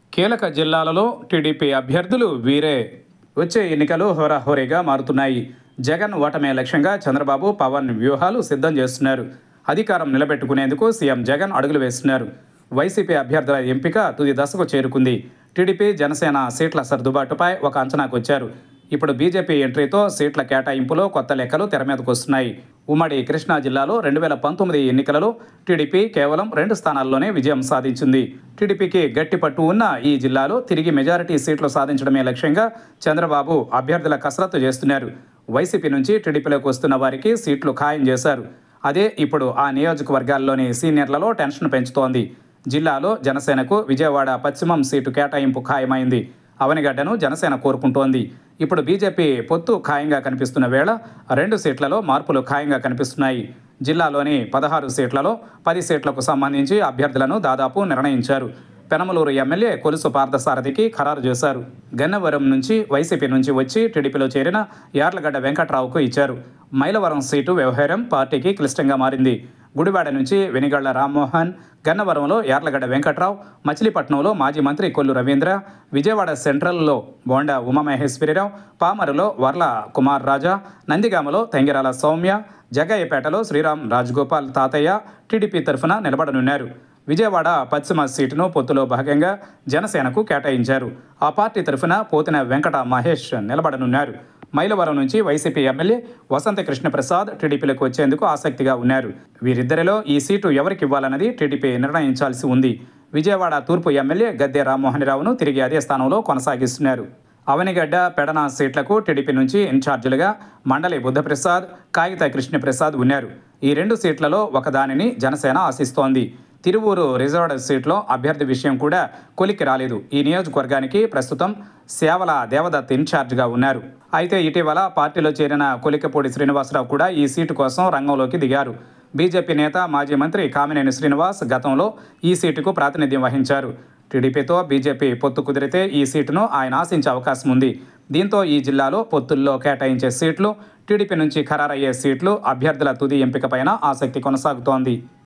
కీలక జిల్లాలలో టీడీపీ అభ్యర్థులు వీరే వచ్చే ఎన్నికలు హోరాహోరీగా మారుతున్నాయి జగన్ ఓటమే లక్ష్యంగా చంద్రబాబు పవన్ వ్యూహాలు సిద్ధం చేస్తున్నారు అధికారం నిలబెట్టుకునేందుకు సీఎం జగన్ అడుగులు వేస్తున్నారు వైసీపీ అభ్యర్థుల ఎంపిక తుది దశకు చేరుకుంది టీడీపీ జనసేన సీట్ల సర్దుబాటుపై ఒక అంచనాకు వచ్చారు ఇప్పుడు బీజేపీ ఎంట్రీతో సీట్ల కేటాయింపులో కొత్త లెక్కలు తెర మీదకు వస్తున్నాయి ఉమ్మడి కృష్ణా జిల్లాలో రెండు వేల పంతొమ్మిది ఎన్నికలలో టీడీపీ కేవలం రెండు స్థానాల్లోనే విజయం సాధించింది టీడీపీకి గట్టి పట్టు ఉన్న ఈ జిల్లాలో తిరిగి మెజారిటీ సీట్లు సాధించడమే లక్ష్యంగా చంద్రబాబు అభ్యర్థుల కసరత్తు చేస్తున్నారు వైసీపీ నుంచి టీడీపీలోకి వస్తున్న వారికి సీట్లు ఖాయం చేశారు అదే ఇప్పుడు ఆ నియోజకవర్గాల్లోని సీనియర్లలో టెన్షన్ పెంచుతోంది జిల్లాలో జనసేనకు విజయవాడ పశ్చిమం సీటు కేటాయింపు ఖాయమైంది అవనిగడ్డను జనసేన కోరుకుంటోంది ఇప్పుడు బీజేపీ పొత్తు ఖాయంగా కనిపిస్తున్న వేళ రెండు సీట్లలో మార్పులు ఖాయంగా కనిపిస్తున్నాయి జిల్లాలోని పదహారు సీట్లలో పది సీట్లకు సంబంధించి అభ్యర్థులను దాదాపు నిర్ణయించారు పెనమలూరు ఎమ్మెల్యే కొలుసు పార్థసారథికి ఖరారు చేశారు గన్నవరం నుంచి వైసీపీ నుంచి వచ్చి టీడీపీలో చేరిన యార్లగడ్డ వెంకట్రావుకు ఇచ్చారు మైలవరం సీటు వ్యవహారం పార్టీకి క్లిష్టంగా మారింది గుడివాడ నుంచి వెనిగళ్ల రామ్మోహన్ గన్నవరంలో యార్లగడ్డ వెంకట్రావు మచిలీపట్నంలో మాజీ మంత్రి కొల్లు రవీంద్ర విజయవాడ సెంట్రల్లో బోండా ఉమామహేశ్వరిరావు పామరులో వర్ల కుమార్ రాజా నందిగామలో తెంగిరాల సౌమ్య జగ్గయ్యపేటలో శ్రీరామ్ రాజగోపాల్ తాతయ్య టీడీపీ తరఫున నిలబడనున్నారు విజయవాడ పశ్చిమ సీటును పొత్తులో భాగంగా జనసేనకు కేటాయించారు ఆ పార్టీ తరఫున పోతిన వెంకట మహేష్ నిలబడనున్నారు మైలవరం నుంచి వైసీపీ ఎమ్మెల్యే వసంత కృష్ణప్రసాద్ టీడీపీలోకి వచ్చేందుకు ఆసక్తిగా ఉన్నారు వీరిద్దరిలో ఈ సీటు ఎవరికి ఇవ్వాలన్నది టీడీపీ నిర్ణయించాల్సి ఉంది విజయవాడ తూర్పు ఎమ్మెల్యే గద్దె రామ్మోహన్ రావును తిరిగి అదే స్థానంలో కొనసాగిస్తున్నారు అవనిగడ్డ పెడన సీట్లకు టీడీపీ నుంచి ఇన్ఛార్జీలుగా మండలి బుద్ధప్రసాద్ కాగిత కృష్ణప్రసాద్ ఉన్నారు ఈ రెండు సీట్లలో ఒకదానిని జనసేన ఆశిస్తోంది తిరువూరు రిజర్వ్డ్ సీట్లో అభ్యర్థి విషయం కూడా కొలిక్కి రాలేదు ఈ నియోజకవర్గానికి ప్రస్తుతం సేవల దేవదత్ ఇన్ఛార్జిగా ఉన్నారు అయితే ఇటీవల పార్టీలో చేరిన కొలికపూడి శ్రీనివాసరావు కూడా ఈ సీటు కోసం రంగంలోకి దిగారు బీజేపీ నేత మాజీ మంత్రి కామినేని శ్రీనివాస్ గతంలో ఈ సీటుకు ప్రాతినిధ్యం వహించారు టీడీపీతో బీజేపీ పొత్తు కుదిరితే ఈ సీటును ఆయన ఆశించే అవకాశం ఉంది దీంతో ఈ జిల్లాలో పొత్తుల్లో కేటాయించే సీట్లు టీడీపీ నుంచి ఖరారయ్యే సీట్లు అభ్యర్థుల తుది ఎంపికపైన ఆసక్తి కొనసాగుతోంది